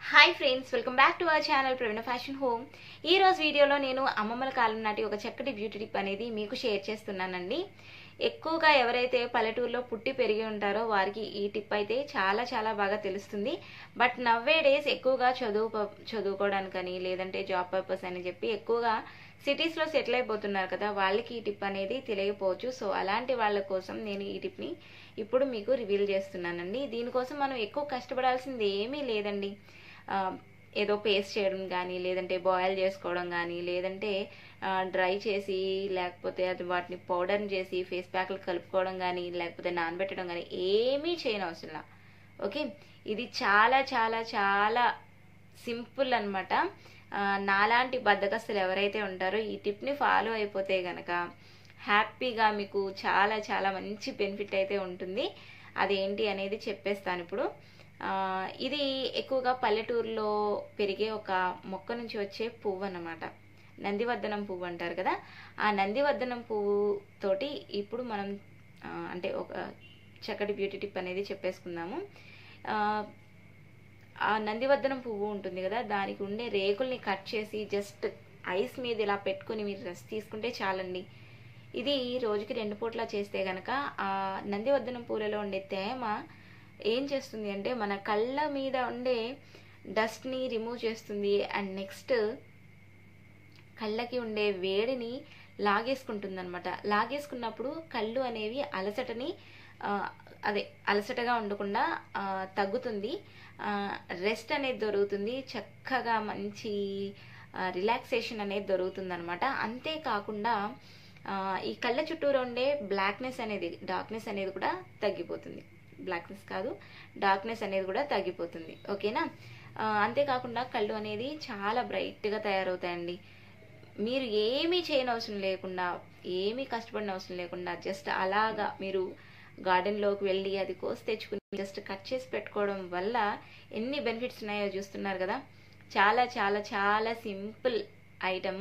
hi friends welcome back to our channel Praveena fashion home ఈ రోజు వీడియోలో నేను అమ్మమ్మల కాలం నాటి ఒక చక్కటి బ్యూటీ టిప్ అనేది మీకు షేర్ చేస్తున్నానండి ఎక్కువగా ఎవరైతే పల్లెటూరులో పుట్టి పెరిగి ఉంటారో వారికి ఈ టిప్ అయితే చాలా చాలా బాగా తెలుస్తుంది బట్ నవ్వే డేస్ ఎక్కువగా చదువు ప- చదువుకోవడానికని లేదంటే జాబ్ పర్పస్ అని చెప్పి ఎక్కువగా సిటీస్లో సెటిల్ అయిపోతున్నారు కదా వాళ్ళకి ఈ టిప్ అనేది తెలియకపోవచ్చు సో అలాంటి వాళ్ళ కోసం నేను ఈ టిప్ని ఇప్పుడు మీకు రివీల్ చేస్తున్నానండి దీనికోసం మనం ఎక్కువ కష్టపడాల్సింది ఏమీ లేదండి ఆ, ఏదో పేస్ట్ చేయడం కానీ లేదంటే బాయిల్ చేసుకోవడం కానీ లేదంటే డ్రై చేసి లేకపోతే అది వాటిని పౌడర్ చేసి ఫేస్ ప్యాక్లు కలుపుకోవడం కానీ లేకపోతే నానబెట్టడం కానీ ఏమీ చేయని అవసరం ఓకే ఇది చాలా చాలా చాలా సింపుల్ అనమాట నాలాంటి బద్దకస్తులు ఎవరైతే ఉంటారో ఈ టిప్ని ఫాలో అయిపోతే గనక హ్యాపీగా మీకు చాలా చాలా మంచి బెనిఫిట్ అయితే ఉంటుంది అదేంటి అనేది చెప్పేస్తాను ఇప్పుడు ఆ, ఇది ఎక్కువగా పల్లెటూరులో పెరిగే ఒక మొక్క నుంచి వచ్చే పువ్వు అన్నమాట నందివర్ధనం పువ్వు అంటారు కదా ఆ నందివర్ధనం పువ్వు తోటి ఇప్పుడు మనం ఆ, అంటే ఒక చక్కటి బ్యూటీ టిప్ అనేది చెప్పేసుకుందాము ఆ, ఆ నందివర్ధనం పువ్వు ఉంటుంది కదా దానికి ఉండే రేకుల్ని కట్ చేసి జస్ట్ ఐస్ మీద ఇలా పెట్టుకొని మీరు రెస్ట్ తీసుకుంటే చాలండి ఇది రోజుకి రెండు పూట్ల చేస్తే గనక ఆ నందివర్ధనం పూలలో ఉండే తేమ ఏం చేస్తుంది అంటే మన కళ్ళ మీద ఉండే డస్ట్ని రిమూవ్ చేస్తుంది అండ్ నెక్స్ట్ కళ్ళకి ఉండే వేడిని లాగేసుకుంటుంది అనమాట లాగేసుకున్నప్పుడు కళ్ళు అనేవి అలసటని ఆ, అదే అలసటగా ఉండకుండా ఆ, తగ్గుతుంది రెస్ట్ అనేది దొరుకుతుంది చక్కగా మంచి రిలాక్సేషన్ అనేది దొరుకుతుంది అనమాట అంతేకాకుండా ఆ, ఈ కళ్ళ చుట్టూరు ఉండే బ్లాక్నెస్ అనేది డార్క్నెస్ అనేది కూడా తగ్గిపోతుంది బ్లాక్నెస్ కాదు డార్క్నెస్ అనేది కూడా తగ్గిపోతుంది ఓకేనా ఆ, అంతేకాకుండా కళ్ళు అనేది చాలా బ్రైట్గా తయారవుతాయండి మీరు ఏమీ చేయని అవసరం లేకుండా ఏమీ కష్టపడిన అవసరం లేకుండా జస్ట్ అలాగా మీరు గార్డెన్లోకి వెళ్ళి అది కోసి తెచ్చుకుని జస్ట్ కట్ చేసి పెట్టుకోవడం వల్ల ఎన్ని బెనిఫిట్స్ ఉన్నాయో చూస్తున్నారు కదా చాలా చాలా చాలా సింపుల్ ఐటమ్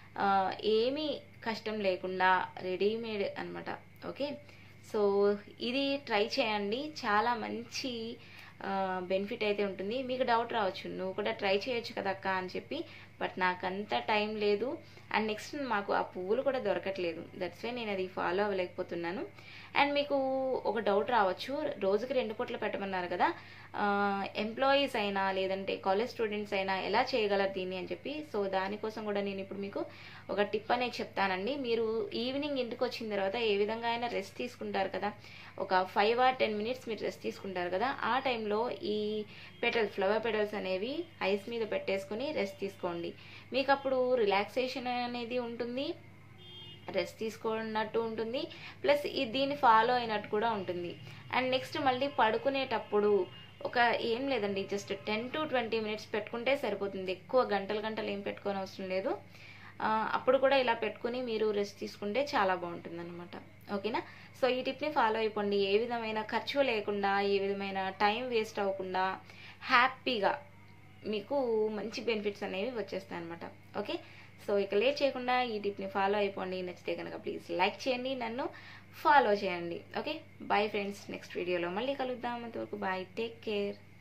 ఏమీ కష్టం లేకుండా రెడీమేడ్ అన్నమాట ఓకే సో ఇది ట్రై చేయండి చాలా మంచి బెనిఫిట్ అయితే ఉంటుంది మీకు డౌట్ రావచ్చు నువ్వు కూడా ట్రై చేయొచ్చు కదా అక్క అని చెప్పి బట్ నాకు అంత టైం లేదు అండ్ నెక్స్ట్ మాకు ఆ పువ్వులు కూడా దొరకట్లేదు దట్స్ వై నేను అది ఫాలో అవ్వలేకపోతున్నాను అండ్ మీకు ఒక డౌట్ రావచ్చు రోజుకి రెండు పూట్ల పెట్టమన్నారు కదా ఎంప్లాయీస్ అయినా లేదంటే కాలేజ్ స్టూడెంట్స్ అయినా ఎలా చేయగలరు దీన్ని అని చెప్పి సో దానికోసం కూడా నేను ఇప్పుడు మీకు ఒక టిప్ అనేది చెప్తానండి మీరు ఈవినింగ్ ఇంటికి వచ్చిన తర్వాత ఏ విధంగా అయినా రెస్ట్ తీసుకుంటారు కదా ఒక ఫైవ్ ఆర్ టెన్ మినిట్స్ మీరు రెస్ట్ తీసుకుంటారు కదా ఆ టైంలో ఈ పెటల్స్ ఫ్లవర్ పెటల్స్ అనేవి ఐస్ మీద పెట్టేసుకొని రెస్ట్ తీసుకోండి మీకు అప్పుడు రిలాక్సేషన్ అనేది ఉంటుంది రెస్ట్ తీసుకున్నట్టు ఉంటుంది ప్లస్ ఈ దీన్ని ఫాలో అయినట్టు కూడా ఉంటుంది అండ్ నెక్స్ట్ మళ్ళీ పడుకునేటప్పుడు ఒక ఏం లేదండి just ten to twenty minutes పెట్టుకుంటే సరిపోతుంది ఎక్కువ గంటలు గంటలు ఏం పెట్టుకోని అవసరం లేదు ఆ, అప్పుడు కూడా ఇలా పెట్టుకుని మీరు రెస్ట్ తీసుకుంటే చాలా బాగుంటుంది అనమాట ఓకేనా సో ఈ టిప్ని ఫాలో అయిపోండి ఏ విధమైన ఖర్చు లేకుండా ఏ విధమైన టైం వేస్ట్ అవ్వకుండా హ్యాపీగా మీకు మంచి బెనిఫిట్స్ అనేవి వచ్చేస్తాయి అనమాట ఓకే సో ఇక లేట్ చేయకుండా ఈ టిప్ని ఫాలో అయిపోండి నచ్చితే కనుక ప్లీజ్ లైక్ చేయండి నన్ను ఫాలో చేయండి ఓకే బాయ్ ఫ్రెండ్స్ నెక్స్ట్ వీడియోలో మళ్ళీ కలుద్దాం అంతవరకు బాయ్ టేక్ కేర్